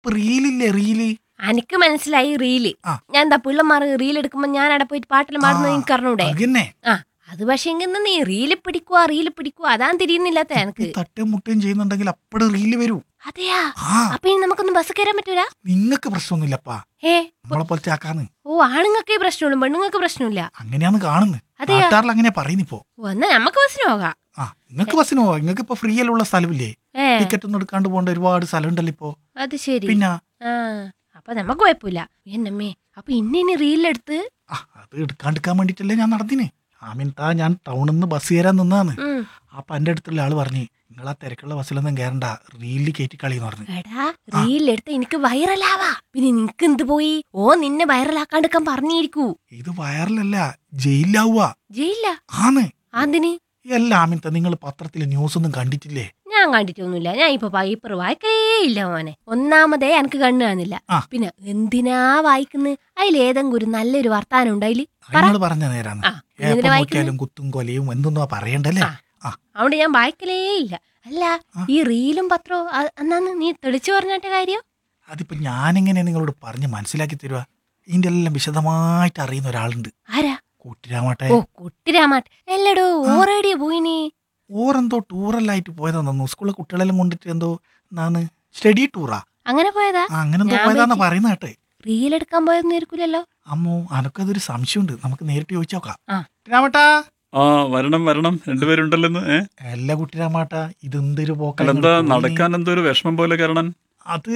ഇപ്പൊ റീലില്ലേ റീല് എനിക്ക് മനസ്സിലായി റീല് ആ. ഞാൻ എന്താ പിള്ളമാർ റീൽ എടുക്കുമ്പോ ഞാൻ അവിടെ പോയിട്ട് പാട്ടെല്ലാം പാടുന്നത് എനിക്ക് അറിഞ്ഞൂടെ അതന്നെ ആ അത് പക്ഷെ എങ്കിൽ നീ റീല് പിടിക്കുക റീല് പിടിക്കുക അതാൻ തിരിയുന്നില്ലാത്ത എനിക്ക് തട്ടും മുട്ടും ചെയ്യുന്നുണ്ടെങ്കിൽ അപ്പടെ റീല് വരൂ അതെയാ ആ അപ്പൊ ഇനി നമുക്കൊന്നും ബസ് കയറാൻ പറ്റൂല നിങ്ങക്ക് പ്രശ്നമൊന്നുമില്ലപ്പാ ഏ നമ്മളെ പോലത്തെ ആക്കാന്ന് ഓ ആണുങ്ങൾക്കേ പ്രശ്നമുള്ളൂ പെണ്ണുങ്ങൾക്ക് പ്രശ്നമില്ല അങ്ങനെയാന്ന് കാണുന്നത് അതെയാ? നാട്ടുകാരിൽ അങ്ങനെ പറയുന്നിപ്പോ ഓ, എന്നാ നമുക്ക് ബസ്സിന് പോകാം ആ നിങ്ങക്ക് ബസ്സിന് പോവാ നിങ്ങക്ക് ഇപ്പൊ ഫ്രീ ഉള്ള സ്ഥലമില്ലേ ഏ ടിക്കറ്റ് ഒന്നും എടുക്കാണ്ട് പോകേണ്ട ഒരുപാട് സ്ഥലം ഉണ്ടല്ലോ ഇപ്പൊ അത് ശരി പിന്നെ ആ അപ്പൊ നമുക്ക് കുഴപ്പമില്ല എന്നമ്മേ അപ്പൊ ഇന്ന ഇനി റീലെടുത്ത് ആ അത് എടുക്കാണ്ടിരിക്കാൻ വേണ്ടിട്ടല്ലേ ഞാൻ നടന്നിന് ആമിൻതാ ഞാൻ ടൗണിൽ നിന്ന് ബസ് കയറാൻ നിന്നാന്ന് ഉം. അപ്പൊ എന്റെ അടുത്തുള്ള ആള് പറഞ്ഞു നിങ്ങൾ ആ തിരക്കുള്ള ബസ്സിലൊന്നും കയറണ്ട റീലിൽ കയറ്റി കളിന്ന് പറഞ്ഞു എടാ റീലെടുത്ത് എനിക്ക് വൈറലാവാ പിന്നെ നിനക്ക് എന്ത് പോയി ഓ നിന്നെ വൈറലാക്കാണ്ടിരിക്കാൻ പറഞ്ഞിരിക്കൂ ഇത് വയറിലല്ല ജയിലാവുക ജയില്ല ആന്ന് അതിന് എല്ലാ ആമിൻത നിങ്ങൾ പത്രത്തിലെ ന്യൂസ് ഒന്നും കണ്ടിട്ടില്ലേ ഞാൻ കണ്ടിട്ടൊന്നുമില്ല ഞാൻ ഇപ്പൊ പേപ്പർ വായിക്കേ ഇല്ല മോനെ ഒന്നാമതേ എനിക്ക് കണ്ണു കാണുന്നില്ല ആ. പിന്നെ എന്തിനാ വായിക്കുന്നത് അതിലേതെങ്കിലും ഒരു നല്ലൊരു വർത്താനം ഉണ്ട് അതില് പറ. നിങ്ങൾ പറഞ്ഞ നേരാന്ന് ആ എപ്പോ എന്തിനാ വായിക്കുന്നത് നോക്കിയാലും കുത്തും കൊലയും എന്തെന്നോ പറയണ്ടല്ലേ ആ. ആ അതുകൊണ്ട് ഞാൻ വായിക്കലേ ഇല്ല അല്ല ആ. ഈ റീലും പത്രവും അ- എന്നാന്ന് നീ തെളിച്ചു പറഞ്ഞിട്ട് കാര്യം അതിപ്പോ ഞാനെങ്ങനെ നിങ്ങളോട് പറഞ്ഞ് മനസ്സിലാക്കി തരുക ഇതിന്റെ എല്ലാം വിശദമായിട്ട് അറിയുന്ന ഒരാളുണ്ട് ആരാ കൂട്ടിരാമാട്ടെ ഓ കുട്ടിരാമാട്ട് എല്ലടോ ഓറേടിയ പോയിനി ഓരെന്തോ ടൂറല്ലായിട്ട് പോയതാന്നു സ്കൂളിലെ കുട്ടികളെല്ലാം കൊണ്ടിട്ട് എന്തോ എന്നാണ് സ്റ്റഡി ടൂറാ അങ്ങനെ പോയതാ ആ അങ്ങനെ എന്തോ ഞാൻ പോയതാന്ന് വിചാരിച്ചു- പറയുന്ന കേട്ടെ റീൽ എടുക്കാൻ പോയതൊന്നും ഇരിക്കൂലല്ലോ അമ്മോ അനക്കതൊരു സംശയമുണ്ട് നമുക്ക് നേരിട്ട് ചോദിച്ചു നോക്കാം ആ. രാമട്ടാ ആ വരണം വരണം രണ്ടുപേരുണ്ടല്ലോ ഇന്ന്, ഏ എല്ലാ കുട്ടിരാമാട്ടാ ഇതെന്തൊരു അല്ല പോക്കാ എന്താ നിങ്ങൾ പോയി? നടക്കാൻ എന്തോ ഒരു വിഷമം പോലെ കരണൻ അത്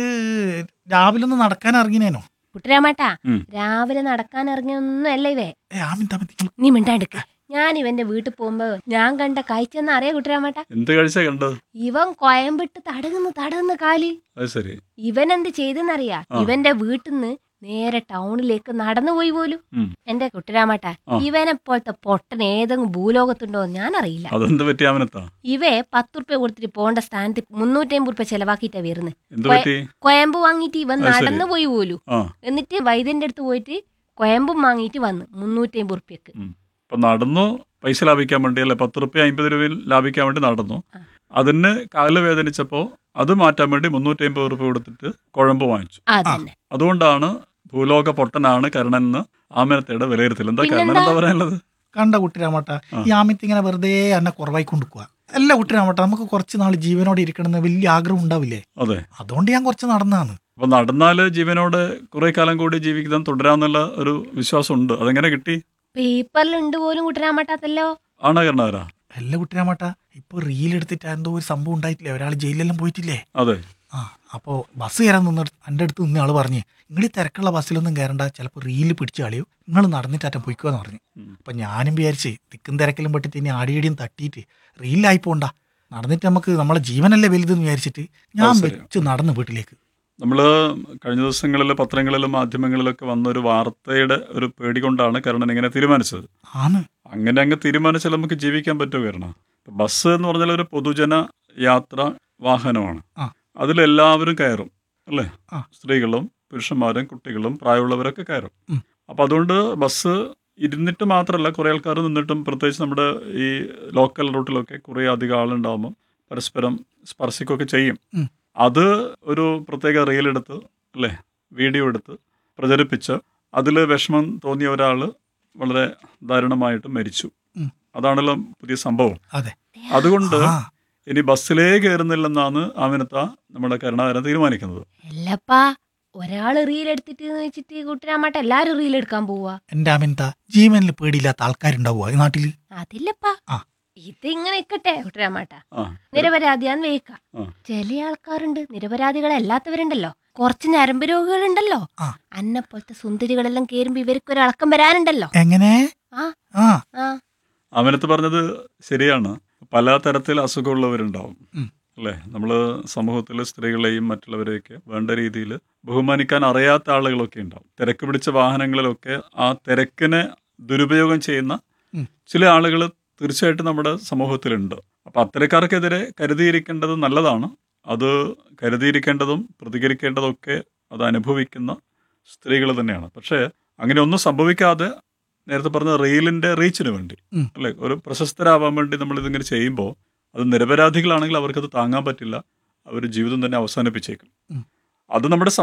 രാവിലെ ഒന്ന് നടക്കാൻ ഇറങ്ങിനേനോ കുട്ടിരാമാട്ടാ ഉം. രാവിലെ നടക്കാൻ ഇറങ്ങിയൊന്നും അല്ല ഇവേ ഏ ആമിൻ തമ്മിൽ നിങ്ങൾ നീ മിണ്ടാണ്ടിക്ക ഞാൻ ഇവന്റെ വീട്ടിൽ പോകുമ്പോ ഞാൻ കണ്ട കാഴ്ച എന്ന് അറിയാ കുട്ടിരാമാട്ട എന്ത് കാഴ്ച കണ്ടത് ഇവൻ കൊയമ്പിട്ട് തടകുന്നു തടകുന്നു കാല് അത് ശരി ഇവൻ എന്ത് ചെയ്തെന്നറിയാ ആ. ഇവന്റെ വീട്ടിൽ നിന്ന് നേരെ ടൗണിലേക്ക് നടന്നു പോയി പോലും ഉം. എന്റെ കുട്ടിരാമാട്ട ആ. ഇവനെ പോലത്തെ പൊട്ടൻ ഏതെങ്കിലും ഭൂലോകത്തുണ്ടോ എന്ന് ഞാൻ അറിയില്ല അതെന്ത് പറ്റി അവനെത്താ ഇവേ പത്ത് റുപ്യ കൊടുത്തിട്ട് പോകേണ്ട സ്ഥാനത്ത് മുന്നൂറ്റമ്പത് റുപ്യ ചെലവാക്കിയിട്ടാ വരുന്നത് എന്ത് കൊയ- പറ്റി കൊയമ്പ് വാങ്ങിയിട്ട് ഇവൻ അത് ശരി. നടന്നു പോയി പോലും ആ എന്നിട്ട് വൈദ്യന്റെ അടുത്ത് പോയിട്ട് കൊയമ്പും വാങ്ങിയിട്ട് വന്ന് മുന്നൂറ്റമ്പത് റുപ്യക്ക് ഇപ്പൊ നടന്നു പൈസ ലാഭിക്കാൻ വേണ്ടി അല്ലെ പത്ത് റുപ്യ അമ്പത് രൂപയിൽ ലാഭിക്കാൻ വേണ്ടി നടന്നു ആ. അതിന് കാല് വേദനിച്ചപ്പോ അത് മാറ്റാൻ വേണ്ടി മുന്നൂറ്റി അമ്പത് റുപ്യ കൊടുത്തിട്ട് കുഴമ്പ് വാങ്ങിച്ചു അതന്നെ അതുകൊണ്ടാണ് ഭൂലോക പൊട്ടനാണ് കരണൻ എന്ന് ആമനത്തയുടെ വിലയിരുത്തൽ എന്താ കരണൻ പിന്നെന്താ? എന്താ പറയാനുള്ളത് കണ്ട കുട്ടിരാമട്ട ആ. ഈ ആമിത്ത് ഇങ്ങനെ വെറുതെ എന്നെ കുറവായി കൊണ്ടുപോവാ അല്ല കുട്ടിരാമട്ട നമുക്ക് കുറച്ച് നാൾ ജീവനോടെ ഇരിക്കണമെന്ന് വലിയ ആഗ്രഹം ഉണ്ടാവില്ലേ അതെ അതുകൊണ്ട് ഞാൻ കുറച്ച് നടന്നാണ് അപ്പൊ നടന്നാല് ജീവനോട് കുറെ കാലം കൂടി ജീവിക്കാൻ തുടരാന്നുള്ള ഒരു വിശ്വാസം ഉണ്ട് അതെങ്ങനെ കിട്ടി പേപ്പറിലുണ്ട് പോലും കുട്ടരാമട്ടാത്തല്ലോ ആണോ കരണവരാ അല്ല കുട്ടിരാമട്ട ഇപ്പൊ റീൽ എടുത്തിട്ട് എന്തോ ഒരു സംഭവം ഉണ്ടായിട്ടില്ലേ ഒരാൾ ജയിലിലെല്ലാം പോയിട്ടില്ലേ അതെ ആ അപ്പോൾ ബസ് കയറാൻ നിന്ന് എൻ്റെ അടുത്ത് നിന്ന് ആൾ പറഞ്ഞ് നിങ്ങൾ ഈ തിരക്കുള്ള ബസ്സിലൊന്നും കയറണ്ട ചിലപ്പോൾ റീല് പിടിച്ച് കളയും നിങ്ങൾ നടന്നിട്ടാറ്റം പൊയ്ക്കോന്ന് പറഞ്ഞു ഉം. അപ്പം ഞാനും വിചാരിച്ച് തിക്കും തിരക്കിലും പെട്ടിട്ട് ഇനി ആടിയടിയും തട്ടിയിട്ട് റീലായി പോണ്ട നടന്നിട്ട് നമുക്ക് നമ്മളെ ജീവനല്ലേ വലുതെന്ന് വിചാരിച്ചിട്ട് ഞാൻ അത് ശരിയാ. വെച്ച് നടന്ന് വീട്ടിലേക്ക് നമ്മൾ കഴിഞ്ഞ ദിവസങ്ങളിൽ പത്രങ്ങളിലും മാധ്യമങ്ങളിലൊക്കെ വന്ന ഒരു വാർത്തയുടെ ഒരു പേടി കൊണ്ടാണ് കരുണൻ ഇങ്ങനെ തീരുമാനിച്ചത് ആണ് അങ്ങനെ അങ്ങ് തീരുമാനിച്ചാൽ നമുക്ക് ജീവിക്കാൻ പറ്റുമോ കരുണ ബസ് എന്ന് പറഞ്ഞാൽ ഒരു പൊതുജന യാത്ര വാഹനമാണ് ആ. അതിലെല്ലാവരും കയറും അല്ലേ ആ. സ്ത്രീകളും പുരുഷന്മാരും കുട്ടികളും പ്രായമുള്ളവരൊക്കെ കയറും ഉം. അപ്പം അതുകൊണ്ട് ബസ് ഇരുന്നിട്ട് മാത്രമല്ല കുറേ ആൾക്കാർ നിന്നിട്ടും പ്രത്യേകിച്ച് നമ്മുടെ ഈ ലോക്കൽ റൂട്ടിലൊക്കെ കുറേ അധികം ആളുണ്ടാകുമ്പോൾ പരസ്പരം സ്പർശിക്കുകയൊക്കെ ചെയ്യും ഉം. അത് ഒരു പ്രത്യേക റീലെടുത്ത് അല്ലേ വീഡിയോ എടുത്ത് പ്രചരിപ്പിച്ച് അതിൽ വിഷമം തോന്നിയ ഒരാൾ വളരെ ദാരുണമായിട്ട് മരിച്ചു ഉം. അതാണല്ലോ പുതിയ സംഭവം അതെ അതുകൊണ്ട് ആ ഇനി ബസ്സിലേ കയറുന്നില്ലെന്നാണ് ആമിനത്ത നമ്മുടെ കരുണാകരൻ തീരുമാനിക്കുന്നത് അല്ലപ്പാ ഒരാള് റീൽ എടുത്തിട്ട് വെച്ചിട്ട് കുട്ടരാമട്ട എല്ലാരും റീൽ എടുക്കാൻ പോവാ എൻ്റെ അമിൻത ജീവനിൽ പേടിയില്ലാത്ത ആൾക്കാരുണ്ടാവുക ഈ നാട്ടിൽ അതില്ലപ്പാ ആ. ഇത് ഇങ്ങനെ ഇക്കട്ടെ കുട്ടരാമാട്ട ആ നിരപരാധിയാന്ന് വേക്കാം ആ. ചില ആൾക്കാരുണ്ട് നിരപരാധികളല്ലാത്തവരുണ്ടല്ലോ കുറച്ച് ഞരമ്പ് രോഗികളുണ്ടല്ലോ ആ. അന്നെ പോലത്തെ സുന്ദരികളെല്ലാം കേറുമ്പോ ഇവർക്ക് ഒരു അളക്കം വരാനുണ്ടല്ലോ എങ്ങനെ ആ. ആ ആ ആമിനത്ത് പറഞ്ഞത് ശരിയാണ് പല തരത്തിൽ അസുഖമുള്ളവരുണ്ടാവും ഉം. അല്ലേ നമ്മൾ സമൂഹത്തിൽ സ്ത്രീകളെയും മറ്റുള്ളവരെയൊക്കെ വേണ്ട രീതിയിൽ ബഹുമാനിക്കാൻ അറിയാത്ത ആളുകളൊക്കെ ഉണ്ടാവും തിരക്ക് പിടിച്ച വാഹനങ്ങളിലൊക്കെ ആ തിരക്കിനെ ദുരുപയോഗം ചെയ്യുന്ന ഉം. ചില ആളുകൾ തീർച്ചയായിട്ടും നമ്മുടെ സമൂഹത്തിലുണ്ട് അപ്പം അത്തരക്കാർക്കെതിരെ കരുതിയിരിക്കേണ്ടത് നല്ലതാണ് അത് കരുതിയിരിക്കേണ്ടതും പ്രതികരിക്കേണ്ടതൊക്കെ അത് അനുഭവിക്കുന്ന സ്ത്രീകൾ തന്നെയാണ് പക്ഷേ അങ്ങനെ ഒന്നും സംഭവിക്കാതെ നേരത്തെ പറഞ്ഞ റീലിന്റെ റീച്ചിന് വേണ്ടി ഉം. അല്ലെ ഒരു പ്രശസ്തരാവാൻ വേണ്ടി നമ്മൾ ഇതിങ്ങനെ ചെയ്യുമ്പോൾ അത് നിരപരാധികളാണെങ്കിൽ അവർക്കത് താങ്ങാൻ പറ്റില്ല അവർ ജീവിതം തന്നെ അവസാനിപ്പിച്ചേക്കും ഉം. അത് നമ്മുടെ